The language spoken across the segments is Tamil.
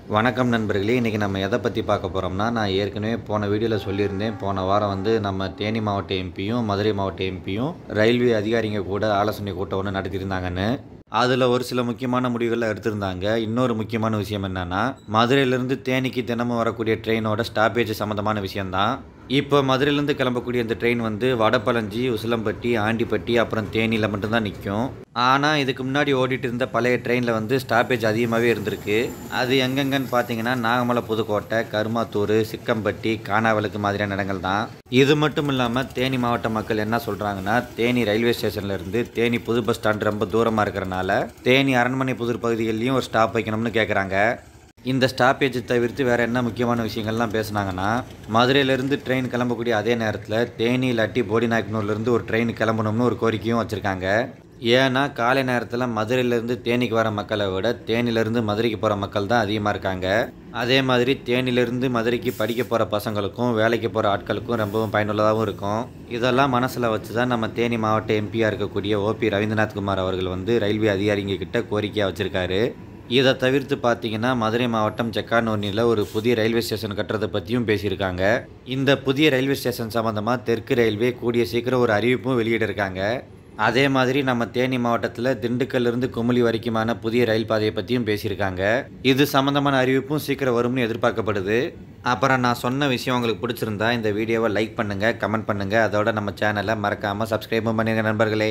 வணக்கம் நண்பர்களே இன்றைக்கி நம்ம எதை பற்றி பார்க்க போகிறோம்னா நான் ஏற்கனவே போன வீடியோவில் சொல்லியிருந்தேன் போன வாரம் வந்து நம்ம தேனி மாவட்ட எம்பியும் மதுரை மாவட்ட எம்பியும் ரயில்வே அதிகாரிங்க கூட ஆலோசனை கூட்டம் ஒன்று நடத்தியிருந்தாங்கன்னு அதில் ஒரு சில முக்கியமான முடிவுகளை எடுத்திருந்தாங்க இன்னொரு முக்கியமான விஷயம் என்னன்னா மதுரையிலேருந்து தேனிக்கு தினமும் வரக்கூடிய ட்ரெயினோட ஸ்டாப்பேஜ் சம்மந்தமான விஷயம்தான் இப்போ மதுரையிலேருந்து கிளம்பக்கூடிய இந்த ட்ரெயின் வந்து வடபழஞ்சி உசிலம்பட்டி ஆண்டிப்பட்டி அப்புறம் தேனியில் மட்டும்தான் நிற்கும் ஆனால் இதுக்கு முன்னாடி ஓடிட்டு இருந்த பழைய ட்ரெயினில் வந்து ஸ்டாப்பேஜ் அதிகமாகவே இருந்திருக்கு அது எங்கெங்கன்னு பார்த்தீங்கன்னா நாகமலை புதுக்கோட்டை கருமாத்தூர் சிக்கம்பட்டி காணாவலுக்கு மாதிரியான இடங்கள் தான் இது மட்டும் இல்லாமல் தேனி மாவட்ட மக்கள் என்ன சொல்கிறாங்கன்னா தேனி ரயில்வே ஸ்டேஷன்ல இருந்து தேனி புது பஸ் ஸ்டாண்ட் ரொம்ப தூரமாக இருக்கிறனால தேனி அரண்மனை புதூர் பகுதிகளிலையும் ஒரு ஸ்டாப் வைக்கணும்னு கேட்குறாங்க இந்த ஸ்டாப்பேஜ் தவிர்த்து வேறு என்ன முக்கியமான விஷயங்கள்லாம் பேசுனாங்கன்னா மதுரையிலேருந்து ட்ரெயின் கிளம்பக்கூடிய அதே நேரத்தில் தேனி இல்லாட்டி போடிநாயக்கனூர்லேருந்து ஒரு ட்ரெயின் கிளம்பணும்னு ஒரு கோரிக்கையும் வச்சுருக்காங்க ஏன்னா காலை நேரத்தில் மதுரையிலேருந்து தேனிக்கு வர மக்களை விட தேனியிலேருந்து மதுரைக்கு போகிற மக்கள் தான் அதிகமாக இருக்காங்க அதே மாதிரி தேனியிலேருந்து மதுரைக்கு படிக்க போகிற பசங்களுக்கும் வேலைக்கு போகிற ஆட்களுக்கும் ரொம்பவும் பயனுள்ளதாகவும் இருக்கும் இதெல்லாம் மனசில் வச்சு தான் நம்ம தேனி மாவட்ட எம்பியாக இருக்கக்கூடிய ஓபி ரவீந்திரநாத் குமார் அவர்கள் வந்து ரயில்வே அதிகாரிங்க கிட்ட கோரிக்கையாக வச்சுருக்காரு இதை தவிர்த்து பார்த்தீங்கன்னா மதுரை மாவட்டம் செக்கானூர்னியில் ஒரு புதிய ரயில்வே ஸ்டேஷன் கட்டுறதை பற்றியும் பேசியிருக்காங்க இந்த புதிய ரயில்வே ஸ்டேஷன் சம்மந்தமாக தெற்கு ரயில்வே கூடிய சீக்கிரம் ஒரு அறிவிப்பும் வெளியிட்டிருக்காங்க அதே மாதிரி நம்ம தேனி மாவட்டத்தில் திண்டுக்கல்லிருந்து குமுளி வரைக்குமான புதிய ரயில் பாதையை பற்றியும் பேசியிருக்காங்க இது சம்மந்தமான அறிவிப்பும் சீக்கிரம் வரும்னு எதிர்பார்க்கப்படுது அப்புறம் நான் சொன்ன விஷயம் உங்களுக்கு பிடிச்சிருந்தா இந்த வீடியோவை லைக் பண்ணுங்கள் கமெண்ட் பண்ணுங்கள் அதோட நம்ம சேனலை மறக்காமல் சப்ஸ்கிரைபும் பண்ணுங்க நண்பர்களே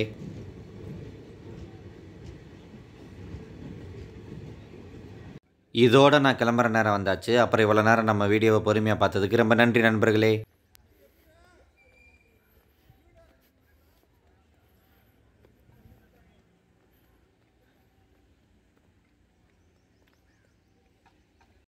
இதோட நான் கிளம்புற நேரம் வந்தாச்சு அப்புறம் இவ்வளோ நேரம் நம்ம வீடியோவை பொறுமையாக பார்த்ததுக்கு ரொம்ப நன்றி நண்பர்களே